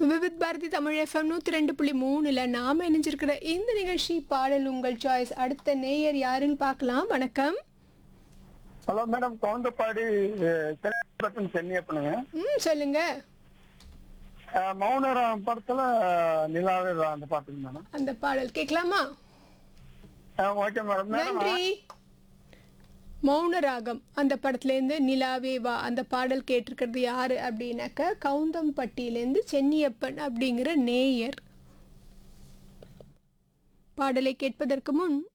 Vividh Bharathi Tamil FM நூற்றி ரெண்டு புள்ளி மூணில் நாம் இணைஞ்சிருக்கிற இந்த நிகழ்ச்சி பாடல் உங்கள் சாய்ஸ் அடுத்த நேயர் யாருன்னு பார்க்கலாம் வணக்கம் ஹலோ மேடம் கவுந்தப்பாடி திரைப்படம் சென்னியப்பனுங்க ம் சொல்லுங்க அஹ், மௌனராம் படத்துல நிலாவே வா அந்த பாட்டுங்க மேடம் அந்த பாடல் கேட்கலாமா அஹ், ஓகே மேடம் மேடம் நன்றி மௌனராகம் அந்த படத்துலேருந்து நிலாவே வா அந்த பாடல் கேட்டிருக்கிறது யாரு அப்படின்னாக்க கவுந்தம்பட்டியிலேருந்து சென்னியப்பன் அப்படிங்கிற நேயர் பாடலை கேட்பதற்கு முன்